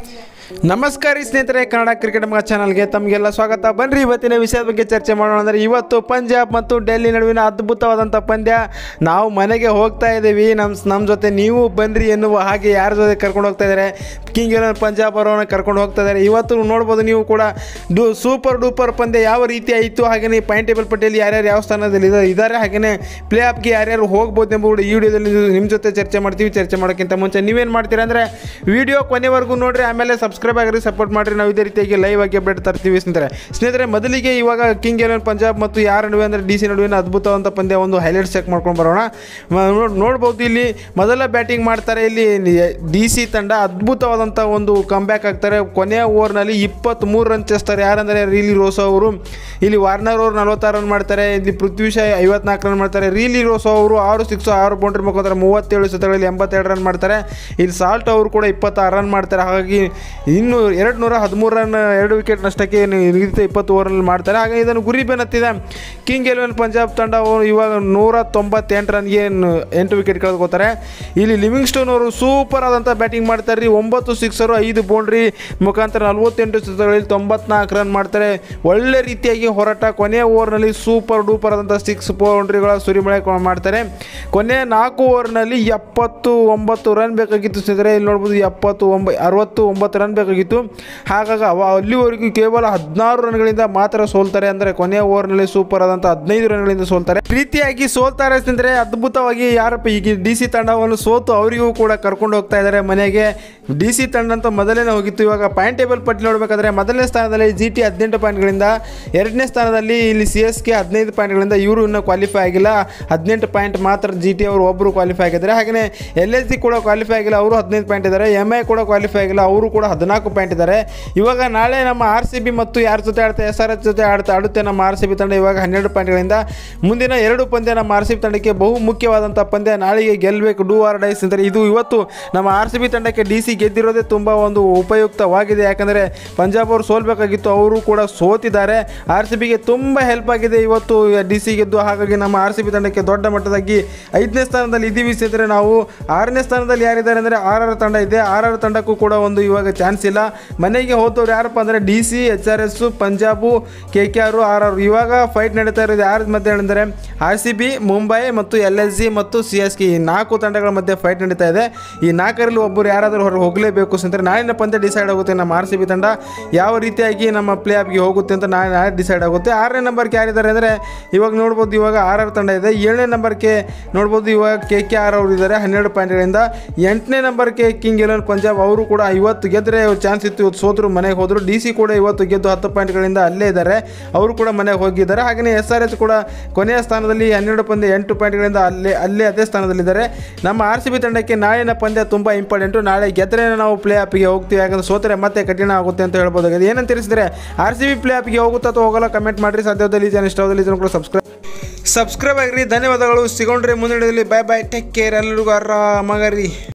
ನಮಸ್ಕಾರ ಸ್ನೇಹಿತರೆ ಕನ್ನಡ ಕ್ರಿಕೆಟ್ ಮಗ ಚಾನಲ್ಗೆ ತಮಗೆಲ್ಲ ಸ್ವಾಗತ ಬನ್ರಿ ಇವತ್ತಿನ ವಿಷಯದ ಬಗ್ಗೆ ಚರ್ಚೆ ಮಾಡೋಣ ಅಂದರೆ ಇವತ್ತು ಪಂಜಾಬ್ ಮತ್ತು ಡೆಲ್ಲಿ ನಡುವಿನ ಅದ್ಭುತವಾದಂಥ ಪಂದ್ಯ ನಾವು ಮನೆಗೆ ಹೋಗ್ತಾ ಇದ್ದೀವಿ ನಮ್ಮ ನಮ್ಮ ಜೊತೆ ನೀವು ಬನ್ರಿ ಎನ್ನುವ ಹಾಗೆ ಯಾರ ಜೊತೆ ಕರ್ಕೊಂಡು ಹೋಗ್ತಾ ಇದ್ದಾರೆ ಕಿಂಗ್ ಎಲೆವನ್ ಪಂಜಾಬ್ ಅವರನ್ನು ಕರ್ಕೊಂಡು ಹೋಗ್ತಾ ಇದ್ದಾರೆ ಇವತ್ತು ನೋಡ್ಬೋದು ನೀವು ಕೂಡ ಡು ಸೂಪರ್ ಡೂಪರ್ ಪಂದ್ಯ ಯಾವ ರೀತಿ ಆಯಿತು ಹಾಗೆಯೇ ಪಾಯಿಂಟ್ ಟೇಬಲ್ ಪಟ್ಟಿಯಲ್ಲಿ ಯಾರ್ಯಾರು ಯಾವ ಸ್ಥಾನದಲ್ಲಿ ಇದ್ದಾರೆ- ಇದ್ದಾರೆ ಹಾಗೆಯೇ ಪ್ಲೇ ಆಫ್ಗೆ ಯಾರ್ಯಾರು ಹೋಗ್ಬೋದು ಎಂಬ ಕೂಡ ಈ ವಿಡಿಯೋದಲ್ಲಿ ನಿಮ್ಮ ಜೊತೆ ಚರ್ಚೆ ಮಾಡ್ತೀವಿ ಚರ್ಚೆ ಮಾಡೋಕ್ಕಿಂತ ಮುಂಚೆ ನೀವೇನು ಮಾಡ್ತೀರಾ ಅಂದರೆ ವಿಡಿಯೋ ಕೊನೆವರೆಗೂ ನೋಡ್ರಿ ಆಮೇಲೆ ಸಬ್ಸ್ಕ್ರೈಬ್ ಆಗಿರಿ ಸಪೋರ್ಟ್ ಮಾಡಿರಿ ನಾವು ಇದೇ ರೀತಿಯಾಗಿ ಲೈವ್ ಆಗಿ ಅಪ್ಡೇಟ್ ತರ್ತೀವಿ ಸ್ನೇಹಿತರೆ ಸ್ನೇಹಿತರೆ ಮೊದಲಿಗೆ ಇವಾಗ ಕಿಂಗ್ ಎಲೆವನ್ ಪಂಜಾಬ್ ಮತ್ತು ಯಾರ ನಡುವೆ ಅಂದರೆ ಡಿ ಸಿ ನಡುವಿನ ಅದ್ಭುತವಾದಂಥ ಪಂದ್ಯ ಒಂದು ಹೈಲೈಟ್ಸ್ ಚೆಕ್ ಮಾಡ್ಕೊಂಡು ಬರೋಣ ಮ- ನೋಡ್- ನೋಡ್ಬೋದು ಇಲ್ಲಿ ಮೊದಲ ಬ್ಯಾಟಿಂಗ್ ಮಾಡ್ತಾರೆ ಇಲ್ಲಿ ಡಿ ಸಿ ತಂಡ ಅದ್ಭುತವಾದಂಥ ಒಂದು ಕಂಬ್ಯಾಕ್ ಆಗ್ತಾರೆ ಕೊನೆಯ ಓವರ್ನಲ್ಲಿ ಇಪ್ಪತ್ತ್ಮೂರು ರನ್ ಚೇಸ್ತಾರೆ ಯಾರಂದರೆ ರೀಲಿ ರೋಸೋ ಅವರು ಇಲ್ಲಿ ವಾರ್ನರ್ ಅವರು ನಲವತ್ತಾರು ರನ್ ಮಾಡ್ತಾರೆ ಇಲ್ಲಿ ಪೃಥ್ವಿ ಶಾ ಐವತ್ನಾಲ್ಕು ರನ್ ಮಾಡ್ತಾರೆ ರೀಲಿ ರೋಸೋ ಅವರು ಆರು ಸಿಕ್ಸ್ ಆರು ಬೌಂಡ್ರಿ ಮುಖಾಂತರ ಮೂವತ್ತೇಳು ಸತಗಳಲ್ಲಿ ಎಂಬತ್ತೆರಡು ರನ್ ಮಾಡ್ತಾರೆ ಇಲ್ಲಿ ಸಾಲ್ಟ್ ಅವರು ಕೂಡ ಇಪ್ಪತ್ತಾರು ರನ್ ಮಾಡ್ತಾರೆ ಹಾಗಾಗಿ ಇನ್ನು ಎರಡು ನೂರ ಹದಿಮೂರು ರನ್ ಎರಡು ವಿಕೆಟ್ ನಷ್ಟಕ್ಕೆ ನಿಗದಿತ ಇಪ್ಪತ್ತು ಓವರಲ್ಲಿ ಮಾಡ್ತಾರೆ ಹಾಗೆ ಇದನ್ನು ಗುರಿ ಬೆನ್ನತ್ತಿದೆ ಕಿಂಗ್ ಎಲೆವನ್ ಪಂಜಾಬ್ ತಂಡ ಅವರು ಇವಾಗ ನೂರ ತೊಂಬತ್ತೆಂಟು ರನ್ಗೆ ನ- ಎಂಟು ವಿಕೆಟ್ ಕಳೆದುಕೋತಾರೆ ಇಲ್ಲಿ ಲಿವಿಂಗ್ ಸ್ಟೋನ್ ಅವರು ಸೂಪರ್ ಆದಂಥ ಬ್ಯಾಟಿಂಗ್ ಮಾಡ್ತಾರೆ ರೀ ಒಂಬತ್ತು ಸಿಕ್ಸರು ಐದು ಬೌಂಡ್ರಿ ಮುಖಾಂತರ ನಲವತ್ತೆಂಟು ಸತಗಳಲ್ಲಿ ತೊಂಬತ್ನಾಲ್ಕು ರನ್ ಮಾಡ್ತಾರೆ ಒಳ್ಳೆ ರೀತಿಯಾಗಿ ಹೋರಾಟ ಕೊನೆಯ ಓವರ್ನಲ್ಲಿ ಸೂಪರ್ ಡೂಪರ್ ಆದಂಥ ಸಿಕ್ಸ್ ಬೌಂಡ್ರಿಗಳ ಸುರಿಮಳೆ ಕೊ- ಮಾಡ್ತಾರೆ ಕೊನೆಯ ನಾಲ್ಕು ಓವರ್ನಲ್ಲಿ ಎಪ್ಪತ್ತು ಒಂಬತ್ತು ರನ್ ಬೇಕಾಗಿತ್ತು ಸ್ನೇಹಿತರೆ ಇಲ್ಲಿ ನೋಡ್ಬೋದು ಎಪ್ಪತ್ತು ಒಂಬ ಅರವತ್ತು ಒಂಬತ್ತು ರನ್ ಬೇಕಾಗಿತ್ತು ಹಾಗಾಗಿ ಅವ ಅಲ್ಲಿವರೆಗೂ ಕೇವಲ ಹದಿನಾರು ರನ್ಗಳಿಂದ ಮಾತ್ರ ಸೋಲ್ತಾರೆ ಅಂದರೆ ಕೊನೆಯ ಓವರ್ನಲ್ಲಿ ಸೂಪರ್ ಆದಂಥ ಹದಿನೈದು ರನ್ಗಳಿಂದ ಸೋಲ್ತಾರೆ ಪ್ರೀತಿಯಾಗಿ ಸೋಲ್ತಾರೆ ಸ್ನೇಹಿತರೆ ಅದ್ಭುತವಾಗಿ ಯಾರಪ್ಪ ಈಗ ಡಿ ಸಿ ತಂಡವನ್ನು ಸೋತು ಅವರಿಗೂ ಕೂಡ ಕರ್ಕೊಂಡು ಹೋಗ್ತಾ ಇದ್ದಾರೆ ಮನೆಗೆ ಡಿ ಸಿ ತಂಡ ಅಂತ ಮೊದಲೇ ಹೋಗಿತ್ತು ಇವಾಗ ಪಾಯಿಂಟ್ ಟೇಬಲ್ ಪಟ್ಟಿ ನೋಡಬೇಕಾದ್ರೆ ಮೊದಲನೇ ಸ್ಥಾನದಲ್ಲಿ ಜಿ ಟಿ ಹದಿನೆಂಟು ಪಾಯಿಂಟ್ಗಳಿಂದ ಎರಡನೇ ಸ್ಥಾನದಲ್ಲಿ ಇಲ್ಲಿ ಸಿ ಎಸ್ ಕೆ ಹದಿನೈದು ಪಾಯಿಂಟ್ಗಳಿಂದ ಇವರು ಇನ್ನೂ ಕ್ವಾಲಿಫೈ ಆಗಿಲ್ಲ ಹದಿನೆಂಟು ಪಾಯಿಂಟ್ ಮಾತ್ರ ಜಿ ಟಿ ಅವರು ಒಬ್ಬರು ಕ್ವಾಲಿಫೈ ಆಗಿದ್ದಾರೆ ಹಾಗೆಯೇ ಎಲ್ ಎಸ್ ಜಿ ಕೂಡ ಕ್ವಾಲಿಫೈ ಆಗಿಲ್ಲ ಅವರು ಹದಿನೈದು ಪಾಯಿಂಟ್ ಇದ್ದಾರೆ ಎಮ್ ಐ ಕೂಡ ಕ್ವಾಲಿಫೈ ಆಗಿಲ್ಲ ಅವರು ಕೂಡ ಹದಿನಾಲ್ಕು ಪಾಯಿಂಟ್ ಇದ್ದಾರೆ ಇವಾಗ ನಾಳೆ ನಮ್ಮ ಆರ್ ಸಿ ಬಿ ಮತ್ತು ಯಾರ ಜೊತೆ ಆಡ್ತಾ ಎಸ್ ಆರ್ ಎಚ್ ಜೊತೆ ಆಡ್ತಾ ಆಡುತ್ತೆ ನಮ್ಮ ಆರ್ ಸಿ ಬಿ ತಂಡ ಇವಾಗ ಹನ್ನೆರಡು ಪಾಯಿಂಟ್ಗಳಿಂದ ಮುಂದಿನ ಎರಡು ಪಂದ್ಯ ನಮ್ಮ ಆರ್ ಸಿ ಬಿ ತಂಡಕ್ಕೆ ಬಹು ಮುಖ್ಯವಾದಂಥ ಪಂದ್ಯ ನಾಳೆಗೆ ಗೆಲ್ಲಬೇಕು ಡೂ ಆರ್ ಡೈಸ್ ಅಂದರೆ ಇದು ಇವತ್ತು ನಮ್ಮ ಆರ್ ಸಿ ಬಿ ತಂಡಕ್ಕೆ ಡಿ ಸಿ ಗೆದ್ದಿರೋದೇ ತುಂಬ ಒಂದು ಉಪಯುಕ್ತವಾಗಿದೆ ಯಾಕಂದರೆ ಪಂಜಾಬ್ ಅವರು ಸೋಲ್ಬೇಕಾಗಿತ್ತು ಅವರು ಕೂಡ ಸೋತಿದ್ದಾರೆ ಆರ್ ಸಿ ಬಿಗೆ ತುಂಬ ಹೆಲ್ಪ್ ಆಗಿದೆ ಇವತ್ತು ಡಿ ಸಿ ಗೆದ್ದು ಹಾಗಾಗಿ ನಮ್ಮ ಆರ್ ಸಿ ಬಿ ತಂಡಕ್ಕೆ ದೊಡ್ಡ ಮಟ್ಟದಾಗಿ ಐದನೇ ಸ್ಥಾನದಲ್ಲಿ ಇದ್ದೀವಿ ಸ್ನೇಹಿತರೆ ನಾವು ಆರನೇ ಸ್ಥಾನದಲ್ಲಿ ಯಾರಿದ್ದಾರೆ ಅಂದರೆ ಆರ್ ಆರ್ ತಂಡ ಇದೆ ಆರ್ ಆರ್ ತಂಡಕ್ಕೂ ಕೂಡ ಒಂದು ಇವಾಗ ಚಾನ್ಸ್ ಇಲ್ಲ ಮನೆಗೆ ಹೋದವ್ರು ಯಾರಪ್ಪ ಅಂದರೆ D C H R S Punjab K K R R R ಇವಾಗ ಫೈಟ್ ನಡೀತಾ ಇರೋದು ಯಾರ ಮಧ್ಯೆ ಅಂದರೆ ಆರ್ ಸಿ ಬಿ ಮುಂಬೈ ಮತ್ತು ಎಲ್ ಎಸ್ ಜಿ ಮತ್ತು ಸಿ ಎಸ್ ಕೆ ಈ ನಾಲ್ಕು ತಂಡಗಳ ಮಧ್ಯೆ ಫೈಟ್ ನಡೀತಾ ಇದೆ ಈ ನಾಲ್ಕರಲ್ಲಿ ಒಬ್ಬರು ಯಾರಾದರೂ ಹೊರಗೆ ಹೋಗಲೇಬೇಕು ಸ್ನೇಹಿತರೆ ನಾಳಿನ ಪಂದ್ಯ ಡಿಸೈಡ್ ಆಗುತ್ತೆ ನಮ್ಮ ಆರ್ ಸಿ ಬಿ ತಂಡ ಯಾವ ರೀತಿಯಾಗಿ ನಮ್ಮ ಪ್ಲೇ ಆಫ್ಗೆ ಹೋಗುತ್ತೆ ಅಂತ ನಾಳೆ ನಾಳೆ ಡಿಸೈಡ್ ಆಗುತ್ತೆ ಆರನೇ ನಂಬರ್ಗೆ ಯಾರಿದ್ದಾರೆ ಅಂದರೆ ಇವಾಗ ನೋಡ್ಬೋದು ಇವಾಗ ಆರ್ ಆರ್ ತಂಡ ಇದೆ ಏಳನೇ ನಂಬರ್ಗೆ ನೋಡ್ಬೋದು ಇವಾಗ ಕೆ ಕೆ ಆರ್ ಅವರು ಇದ್ದಾರೆ ಹನ್ನೆರಡು ಪಾಯಿಂಟ್ಗಳಿಂದ ಎಂಟನೇ ನಂಬರ್ಗೆ ಕಿಂಗ್ ಎಲೆವನ್ ಪಂಜಾಬ್ ಅವರು ಕೂಡ ಇವತ್ತು ಗೆದ್ದರೆ ಚಾನ್ಸ್ ಇತ್ತು ಇವತ್ತು ಸೋತರು ಮನೆಗೆ ಹೋದರು ಡಿ ಸಿ ಕೂಡ ಇವತ್ತು ಗೆದ್ದು ಹತ್ತು ಪಾಯಿಂಟ್ಗಳಿಂದ ಅಲ್ಲೇ ಇದ್ದಾರೆ ಅವರು ಕೂಡ ಮನೆಗೆ ಹೋಗಿದ್ದಾರೆ ಹಾಗೆಯೇ ಎಸ್ ಆರ್ ಎಚ್ ಕೂಡ ಕೊನೆಯ ಸ್ಥಾನದಲ್ಲಿ ಹನ್ನೆರಡು ಪಂದ್ಯ ಎಂಟು ಪಾಯಿಂಟ್ಗಳಿಂದ ಅಲ್ಲೇ ಅಲ್ಲೇ ಅದೇ ಸ್ಥಾನದಲ್ಲಿದ್ದಾರೆ ನಮ್ಮ ಆರ್ ಸಿ ಬಿ ತಂಡಕ್ಕೆ ನಾಳಿನ ಪಂದ್ಯ ತುಂಬ ಇಂಪಾರ್ಟೆಂಟು ನಾಳೆ ಗೆದ್ದರೆ ನಾವು ಪ್ಲೇ ಆಫ್ಗೆ ಹೋಗ್ತೀವಿ ಯಾಕಂದ್ರೆ ಸೋತರೆ ಮತ್ತೆ ಕಠಿಣ ಆಗುತ್ತೆ ಅಂತ ಹೇಳ್ಬೋದಾಗಿದೆ ಏನಂತ ತಿಳಿಸಿದ್ರೆ ಆರ್ ಸಿ ಬಿ ಪ್ಲೇ ಆಫ್ಗೆ ಹೋಗುತ್ತಾ ಅಥವಾ ಹೋಗಲ್ಲ ಕಮೆಂಟ್ ಮಾಡಿರಿ ಸಾಧ್ಯವಾದಲ್ಲಿ ಜನ ಇಷ್ಟವಾದಲ್ಲಿ ಇದನ್ನು ಕೂಡ ಸಬ್ಸ್ಕ್ರೈಬ್ ಸಬ್ಸ್ಕ್ರೈಬ್ ಆಗಿರಿ ಧನ್ಯವಾದಗಳು ಸಿಗೊಂಡ್ರೆ ಮುಂದಿನ ಬಾಯ್ ಬಾಯ್ ಟೇಕ್ ಕೇರ್ ಎಲ್ಲರಿಗೂ ಆರಾಮಾಗರಿ